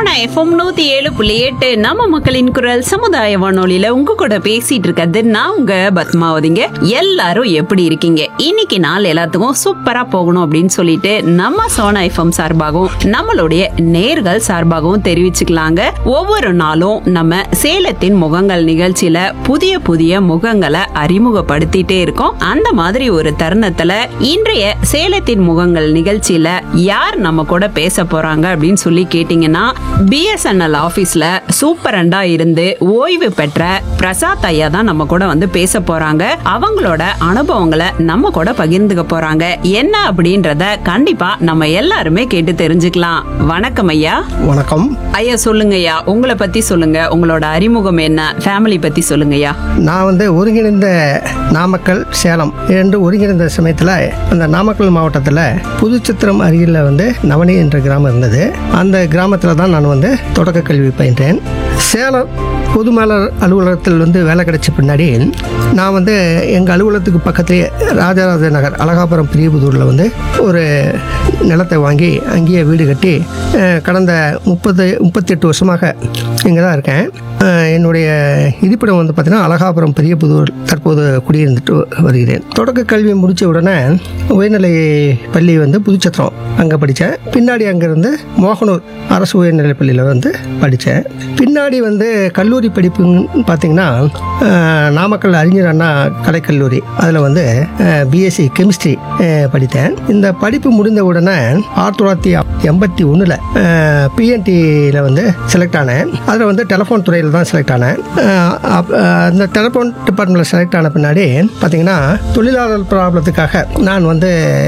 Sona FM நூத்தி ஏழு புள்ளி எட்டு நம்ம மக்களின் குரல் சமுதாய வானொலியில உங்க கூட பேசிட்டு இருக்கிறது நான் உங்க பத்மாவதிங்க எல்லாரும் எப்படி இருக்கீங்க இன்னைக்கு நாள் எல்லாத்துக்கும் சூப்பரா போகணும் அப்படின்னு சொல்லிட்டு நம்ம சோனா எஃப்எம் சார்பாகவும் நம்மளுடைய நேர்கள் சார்பாகவும் தெரிவிச்சுக்கலாங்க ஒவ்வொரு நாளும் நம்ம சேலத்தின் முகங்கள் நிகழ்ச்சியில புதிய புதிய முகங்களை அறிமுகப்படுத்திட்டே இருக்கோம் அந்த மாதிரி ஒரு தருணத்துல இன்றைய சேலத்தின் முகங்கள் நிகழ்ச்சியில யார் நம்ம கூட பேச போறாங்க அப்படின்னு சொல்லி கேட்டீங்கன்னா பிஎஸ்என்எல் ஆபீஸ்ல சூப்பரண்டா இருந்து ஓய்வு பெற்ற பிரசாத் ஐயா தான் நம்ம கூட வந்து பேச போறாங்க அவங்களோட அனுபவங்களை நம்ம கூட பகிர்ந்துக்க போறாங்க என்ன அப்படின்றத கண்டிப்பா நம்ம எல்லாருமே கேட்டு தெரிஞ்சுக்கலாம் வணக்கம் ஐயா வணக்கம் ஐயா சொல்லுங்க ஐயா உங்களை பத்தி சொல்லுங்க உங்களோட அறிமுகம் என்ன ஃபேமிலி பத்தி சொல்லுங்க ஐயா நான் வந்து ஒருங்கிணைந்த நாமக்கல் சேலம் இரண்டு ஒருங்கிணைந்த சமயத்தில் அந்த நாமக்கல் மாவட்டத்தில் புதுச்சித்திரம் அருகில் வந்து நவனி என்ற கிராமம் இருந்தது அந்த கிராமத்தில் தான் நான் வந்து தொடக்க கல்வி பயின்றேன் சேலம் பொதுமேலர் அலுவலகத்தில் வந்து வேலை கிடைச்ச பின்னாடி நான் வந்து எங்கள் அலுவலகத்துக்கு பக்கத்துலேயே ராஜராஜ நகர் அழகாபுரம் பிரியபுதூரில் வந்து ஒரு நிலத்தை வாங்கி அங்கேயே வீடு கட்டி அஹ், கடந்த முப்பது முப்பத்தெட்டு வருஷமாக இங்கே தான் இருக்கேன் அஹ், என்னுடைய இருப்பிடம் வந்து பார்த்திங்கன்னா அழகாபுரம் பெரியபுதூர் தற்போது குடியிருந்துட்டு வருகிறேன் தொடக்க கல்வி முடித்த உடனே உயர்நிலை பள்ளி வந்து புதுச்சத்திரம் அங்கே படித்தேன் பின்னாடி அங்கேருந்து மோகனூர் அரசு உயர்நிலை பள்ளியில் வந்து படித்தேன் பின்னாடி வந்து கல்லூரி படிப்புன்னு பார்த்தீங்கன்னா அஹ், நாமக்கல் அறிஞர் அண்ணா கலைக்கல்லூரி அதில் வந்து பிஎஸ்சி கெமிஸ்ட்ரி படித்தேன் இந்த படிப்பு முடிந்த உடனே ஆயிரத்தி தொள்ளாயிரத்தி எண்பத்தி ஒன்றில் பிஎன்டியில் வந்து செலக்ட் ஆனேன் அதில் வந்து டெலிஃபோன் துறையில் தான் செலக்ட் ஆனேன் அஹ், அப்- அஹ், அந்த டெலிஃபோன் டிபார்ட்மெண்ட்டில் செலக்ட் ஆன பின்னாடி பார்த்தீங்கன்னா தொழிலாளர் ப்ராப்ளத்துக்காக நான் வந்து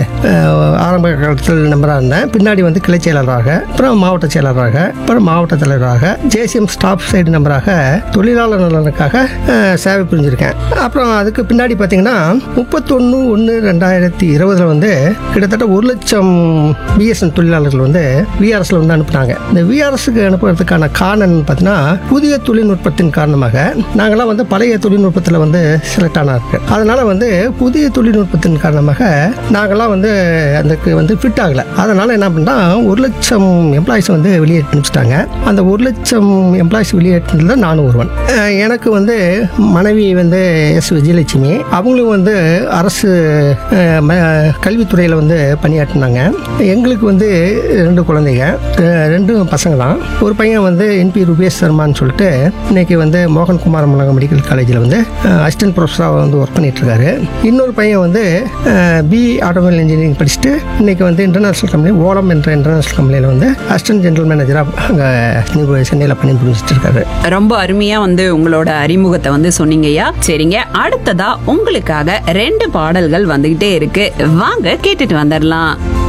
அஹ், ஆரம்ப காலத்தில் நம்பராக இருந்தேன் பின்னாடி வந்து கிளை செயலாளராக அப்புறம் மாவட்ட செயலாளராக அப்புறம் மாவட்ட தலைவராக ஜேசிஎம் ஸ்டாஃப் சைடு நம்பராக தொழிலாளர் நலனுக்காக அஹ், சேவை புரிஞ்சிருக்கேன் அப்புறம் அதுக்கு பின்னாடி பார்த்தீங்கன்னா முப்பத்தொன்று ஒன்று ரெண்டாயிரத்தி இருபதுல வந்து கிட்டத்தட்ட ஒரு லட்சம் பிஎஸ்என் தொழிலாளர்கள் வந்து விஆர்எஸ்ல வந்து அனுப்புனாங்க இந்த விஆர்எஸ்க்கு அனுப்புறதுக்கான காரணம் பார்த்தீங்கன்னா புதிய தொழில்நுட்பத்தின் காரணமாக நாங்களாம் வந்து பழைய தொழில்நுட்பத்தில் வந்து செலக்ட் ஆனார்கள் அதனால வந்து புதிய தொழில்நுட்பத்தின் காரணமாக நாங்களாம் வந்து அதுக்கு வந்து ஃபிட் ஆகலை அதனால என்ன பண்ணா ஒரு லட்சம் எம்ப்ளாயிஸ் வந்து வெளியேற்றி அனுப்பிச்சிட்டாங்க அந்த ஒரு லட்சம் எம்ப்ளாயிஸ் வெளியேற்றினதில் நானும் ஒருவன் அஹ் எனக்கு வந்து மனைவி வந்து எஸ் விஜயலட்சுமி அவங்களும் வந்து அரசு அஹ், ம- கல்வித்துறையில் வந்து பணியாற்றினாங்க எங்களுக்கு வந்து ரெண்டு குழந்தைங்க அஹ், ரெண்டும் பசங்க தான் ஒரு பையன் வந்து என்பி ருபேஷ் சர்மான்னு சொல்லிட்டு இன்னைக்கு வந்து மோகன்குமார் முலகம் மெடிக்கல் காலேஜில் வந்து அசிஸ்டன்ட் ப்ரொஃபஸராக வந்து ஒர்க் பண்ணிட்டு இருக்காரு இன்னொரு பையன் வந்து பி ஆட்டோமொபைல் இன்ஜினியரிங் படிச்சுட்டு இன்னைக்கு வந்து இன்டர்நேஷனல் கம்பெனி ஓலம் என்ற இன்டர்நேஷனல் கம்பெனியில் வந்து அசிஸ்டன்ட் ஜெனரல் மேனேஜராக அங்கே சென்னையில் பணி புரிஞ்சிட்டு இருக்காரு ரொம்ப அருமையா வந்து உங்களோட அறிமுகத்தை வந்து சொன்னீங்கய்யா சரிங்க அடுத்ததா உங்களுக்காக ரெண்டு பாடல்கள் வந்துகிட்டே இருக்கு வாங்க கேட்டுட்டு வந்துடலாம்